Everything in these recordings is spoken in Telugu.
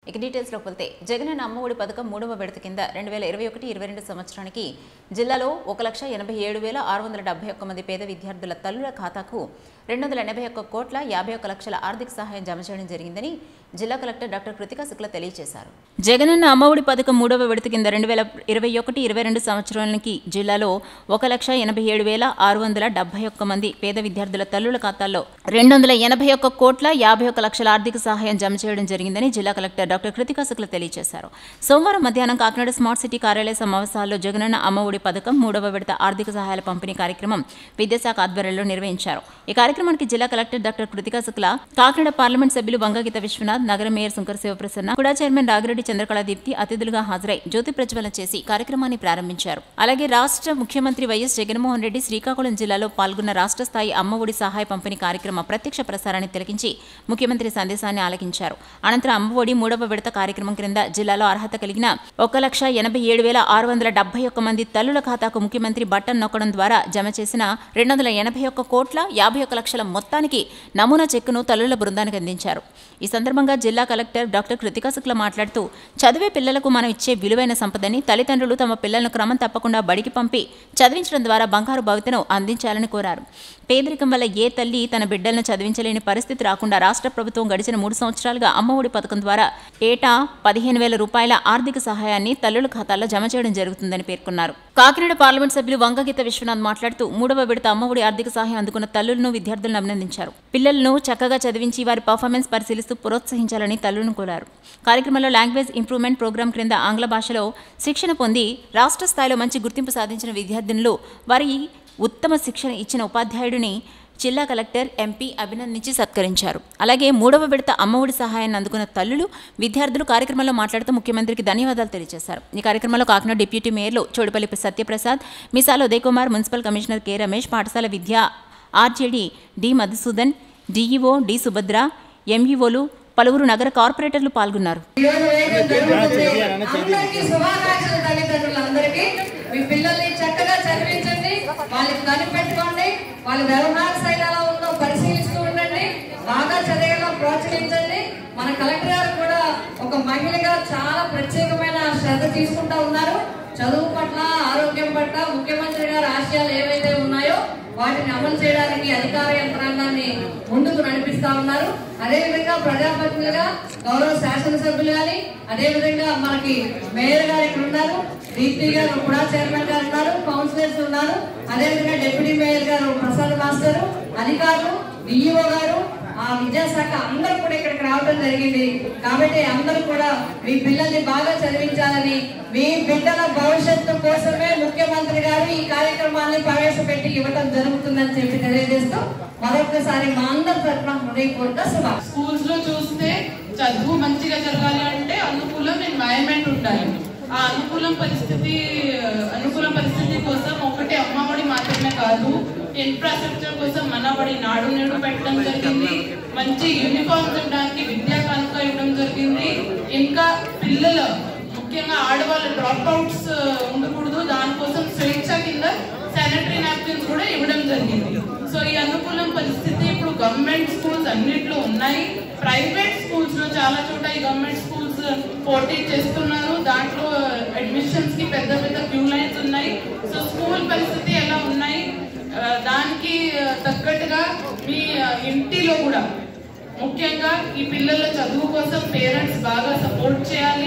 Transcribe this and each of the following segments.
ఇక డీటెయిల్స్లోకి వెళ్తే జగనన్న అమ్మఒడి పథకం మూడవ విడత కింద రెండు వేల ఇరవై ఒకటి ఇరవై రెండు సంవత్సరానికి జిల్లాలో ఒక లక్ష ఎనభై ఏడు వేల ఆరు వందల డెబ్బై ఒక్క మంది పేద విద్యార్థుల తల్లుల ఖాతాకు రెండు వందల ఎనభై ఒక్క కోట్ల యాభై ఒక్క లక్షల ఆర్థిక సహాయం జమ చేయడం జరిగిందని జిల్లా కలెక్టర్ డాక్టర్ కృతికా శుక్ల తెలియజేశారు జగనన్న అమ్మఒడి పథకం మూడవ విడత కింద రెండు వేల ఇరవై ఒకటి ఇరవై రెండు సంవత్సరానికి జిల్లాలో ఒక లక్ష ఎనభై ఏడు వేల ఆరు వందల డెబ్బై ఒక్క మంది పేద విద్యార్థుల తల్లుల ఖాతాల్లో రెండు వందల ఎనభై ఒక్క కోట్ల యాభై ఒక్క లక్షల ఆర్థిక సహాయం జమ చేయడం జరిగిందని జిల్లా కలెక్టర్ డాక్టర్ కృతికా శుక్ల తెలియజేశారు సోమవారం మధ్యాహ్నం కాకినాడ స్మార్ట్ సిటీ కార్యాలయ సమావేశాల్లో జగనన్న అమ్మఒడి పథకం మూడవ విడత ఆర్థిక సహాయాల పంపిణీ కార్యక్రమం విద్యాశాఖ ఆధ్వర్యంలో నిర్వహించారు ఈ కార్యక్రమానికి జిల్లా collector doctor Krithika Shukla Kakinada parliament సభ్యులు వంగగీత విశ్వనాథ్ నగర మేయర్ శంకర్ శివప్రసన్న కుడా చైర్మన్ రాగిరెడ్డి చంద్రకళ దీప్తి అతిథులుగా హాజరై జ్యోతి ప్రజ్వలన చేసి కార్యక్రమాన్ని ప్రారంభించారు అలాగే రాష్ట్ర ముఖ్యమంత్రి వైఎస్ జగన్మోహన్ రెడ్డి శ్రీకాకుళం జిల్లాలో పాల్గొన్న రాష్ట్ర స్థాయి అమ్మఒడి సహాయ పంపిణీ కార్యక్రమ ప్రత్యక్ష ప్రసారాన్ని తిలకించి ముఖ్యమంత్రి సందేశాన్ని ఆలకించారు అనంతరం అమ్మఒడి మూడవ విడత కార్యక్రమం క్రింద జిల్లాలో అర్హత కలిగిన ఒక లక్ష ఎనభై ఏడు వేల ఆరు వందల డెబ్బై ఒక్క మంది తల్లుల ఖాతాకు ముఖ్యమంత్రి బటన్ నొక్కడం ద్వారా జమ చేసిన రెండు వందల ఎనభై ఒక్క కోట్ల యాభై ఒక్క లక్షల మొత్తానికి నమూనా చెక్కును తల్లుల బృందానికి అందించారు ఈ సందర్భంగా జిల్లా కలెక్టర్ డాక్టర్ కృతికా శుక్ల మాట్లాడుతూ చదివే పిల్లలకు మనం ఇచ్చే విలువైన సంపదని తల్లిదండ్రులు తమ పిల్లలను క్రమం తప్పకుండా బడికి పంపి చదివించడం ద్వారా బంగారు భవితను అందించాలని కోరారు పేదరికం వల్ల ఏ తల్లి తన బిడ్డలను చదివించలేని పరిస్థితి రాకుండా రాష్ట్ర ప్రభుత్వం గడిచిన మూడు సంవత్సరాలుగా అమ్మఒడి పథకం ద్వారా ఏటా పదిహేను వేల రూపాయల ఆర్థిక సహాయాన్ని తల్లుల ఖాతాల్లో జమ చేయడం జరుగుతుందని పేర్కొన్నారు కాకినాడ పార్లమెంట్ సభ్యులు వంగగీత విశ్వనాథ్ మాట్లాడుతూ మూడవ విడత అమ్మఒడి ఆర్థిక సహాయం అందుకున్న తల్లులను విద్యార్థులను అభినందించారు పిల్లలను చక్కగా చదివించి వారి పర్ఫార్మెన్స్ పరిశీలిస్తూ ప్రోత్సహించాలని తల్లులను కోరారు కార్యక్రమంలో లాంగ్వేజ్ ఇంప్రూవ్మెంట్ ప్రోగ్రాం క్రింద ఆంగ్ల భాషలో శిక్షణ పొంది రాష్ట్ర స్థాయిలో మంచి గుర్తింపు సాధించిన విద్యార్థినులు వారి ఉత్తమ శిక్షణ ఇచ్చిన ఉపాధ్యాయుడిని జిల్లా కలెక్టర్ ఎంపీ అభినందించి సత్కరించారు అలాగే మూడవ విడత అమ్మఒడి సహాయాన్ని అందుకున్న తల్లులు విద్యార్థులు కార్యక్రమంలో మాట్లాడుతూ ముఖ్యమంత్రికి ధన్యవాదాలు తెలియజేశారు ఈ కార్యక్రమంలో కాకినాడ డిప్యూటీ మేయర్లు Chodupalli Satyaprasad Misal Uday Kumar municipal commissioner K Ramesh పాఠశాల విద్యా RJD D Madhusudan DEO D Subhadra ఎంఈఓలు పలువురు నగర కార్పొరేటర్లు పాల్గొన్నారు ఈరోజు వేయడం జరుగుతుంది అందరికీ శుభాకాంక్షలు తల్లిదండ్రులందరికీ మీ పిల్లల్ని చక్కగా చదివించండి వాళ్ళకి కనిపెట్టుకోండి వాళ్ళ వ్యవహార శైలి ఎలా ఉందో పరిశీలిస్తూ ఉండండి బాగా చదివేలా ప్రోత్సహించండి మన కలెక్టర్ గారు కూడా ఒక మహిళగా చాలా ప్రత్యేకమైన శ్రద్ధ తీసుకుంటా ఉన్నారు చదువు పట్ల ఆరోగ్యం పట్ల ముఖ్యమంత్రి గారి ఆశయాలు ఏవైతే ఉన్నాయో వాటిని అమలు చేయడానికి అధికార యంత్రాంగాన్ని ముందుకు నడిపిస్తా ఉన్నారు అదే విధంగా ప్రజాప్రతినిధులుగా గౌరవ శాసనసభ్యులు గాని అదే విధంగా మనకి మేయర్ గారు ఇక్కడ ఉన్నారు దీప్తి గారు కూడా చైర్మన్ గారు ఉన్నారు కౌన్సిలర్స్ ఉన్నారు అదే విధంగా డిప్యూటీ మేయర్ గారు ప్రసాద్ మాస్టర్ అధికారులు డిఈఓ గారు ఆ విద్యాశాఖ అందరూ కూడా ఇక్కడికి రావడం జరిగింది కాబట్టి అందరూ కూడా మీ పిల్లల్ని బాగా చదివించాలని మీ బిడ్డల భవిష్యత్తు కోసమే ముఖ్యమంత్రి గారు ఈ కార్యక్రమాన్ని ప్రవేశపెట్టి ఇవ్వటం జరుగుతుందని చెప్పి తెలియజేస్తూ మరొకసారి మా అందరి తరఫున హృదయపూర్వక శుభాకాంక్షలు స్కూల్స్ లో చూస్తే చదువు మంచిగా జరగాలి అంటే అనుకూలం ఎన్వైరన్మెంట్ ఉండాలి ఆ అనుకూలం పరిస్థితి అనుకూల పరిస్థితి కోసం ఒకటి అమ్మఒడి మాత్రమే కాదు ఇన్ఫ్రాస్ట్రక్చర్ కోసం మనబడి నాడు నేడు పెట్టడం జరిగింది మంచి యూనిఫామ్స్ ఇవ్వడానికి విద్యా కానుక ఇవ్వడం జరిగింది ఇంకా పిల్లలు ముఖ్యంగా ఆడవాళ్ళ డ్రాప్ అవుట్స్ ఉండకూడదు దానికోసం స్వేచ్ఛ కింద శానిటరీ నాప్కిన్స్ కూడా ఇవ్వడం జరిగింది సో ఈ అనుకూలం పరిస్థితి ఇప్పుడు గవర్నమెంట్ స్కూల్స్ అన్నిట్లో ఉన్నాయి ప్రైవేట్ స్కూల్స్ లో చాలా చోట ఈ గవర్నమెంట్ స్కూల్స్ పోటీ చేస్తున్నారు దాంట్లో అడ్మిషన్స్ కి పెద్ద పెద్ద క్యూ లైన్స్ ఉన్నాయి సో స్కూల్ పరిస్థితి ఎలా ఉన్నాయి ఆ, దానికి ఆ, తగ్గట్టుగా మీ ఆ, ఇంటిలో కూడా ముఖ్యంగా ఈ పిల్లల చదువు కోసం పేరెంట్స్ బాగా సపోర్ట్ చేయాలి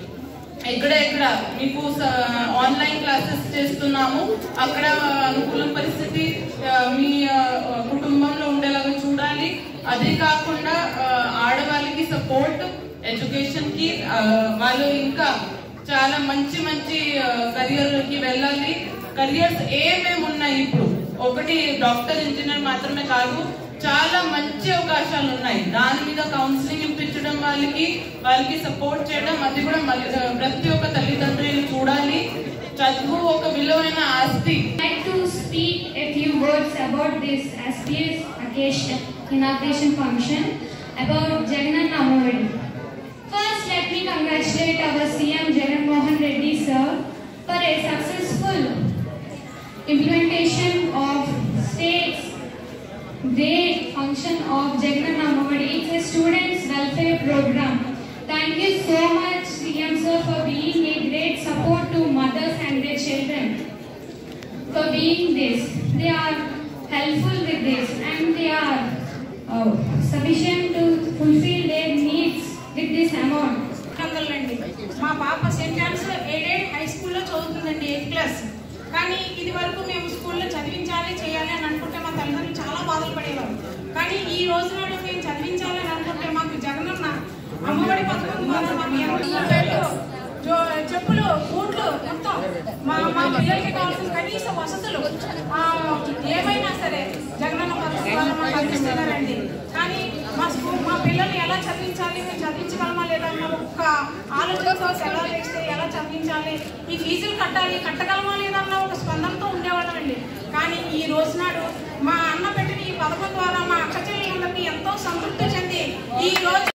ఎక్కడ ఎక్కడ మీకు స- ఆన్లైన్ క్లాసెస్ చేస్తున్నాము అక్కడ అనుకూలం పరిస్థితి ఆ, మీ ఆ, కుటుంబంలో ఉండేలాగా చూడాలి అదే కాకుండా ఆ, ఆడవాళ్ళకి సపోర్ట్ ఎడ్యుకేషన్ కి ఆ, వాళ్ళు ఇంకా చాలా మంచి మంచి కెరియర్ కి వెళ్ళాలి కెరియర్స్ ఏమేమి ఉన్నాయి ఇప్పుడు ఒకటి డాక్టర్ ఇంజనీర్ మాత్రమే కాదు చాలా మంచి అవకాశాలు ఉన్నాయి దాని మీద కౌన్సిలింగ్ ఇప్పించడం వాళ్ళకి వాళ్ళకి సపోర్ట్ చేయడం అది కూడా మళ్ళీ, ఆ, ప్రతి ఒక్క తల్లిదండ్రులు చూడాలి చదువు ఒక విలువైన ఆస్తి I'd like to speak a few words about this SPS occasion, inauguration function about Jagannath Amavadi. First, let me congratulate our CM Jagan Mohan Reddy sir for a successful implementation of state's day function of Jagannath Amavadi. It's a students' welfare program. Thank you so them for being this. They are helpful with this and they are uh, sufficient to fulfill their needs with this amount. వందలండి మా పాప సెయింట్ జాన్స్ ఎయిడెడ్ హై స్కూల్లో చదువుతుందండి ఎయిత్ క్లాస్ కానీ ఇది వరకు మేము స్కూల్లో చదివించాలి చేయాలి అని అనుకుంటే మా తల్లిదండ్రులు చాలా బాధలు పడేవారు కానీ ఈ రోజు నాడు మేము చదివించాలి అని అనుకుంటే మాకు జగనన్న అమ్మఒడి పథకం ద్వారా మాకు ఎంత బెడ్, జో- చెప్పులు బూట్లు మొత్తం మా మా పిల్లలకి కావాల్సిన కనీస వసతులు ఆ, ఏమైనా సరే జగనన్న పథకం ద్వారా మాకు అందిస్తున్నారండి కానీ మా స్కూల్ మా పిల్లల్ని ఎలా చదివించాలి మేము చదివించగలమా లేదా అన్న ఒక్క ఆలోచనతో ఎలా వేస్తే ఎలా చదివించాలి ఈ ఫీజులు కట్టాలి కట్టగలమా లేదా అన్న ఒక స్పందనతో ఉండేవాళ్ళమండి కానీ ఈ రోజు నాడు మా అన్న పెట్టిన ఈ పథకం ద్వారా మా అక్క చెల్లెలందరినీ ఎంతో సంతృప్తి చెంది ఈ రోజు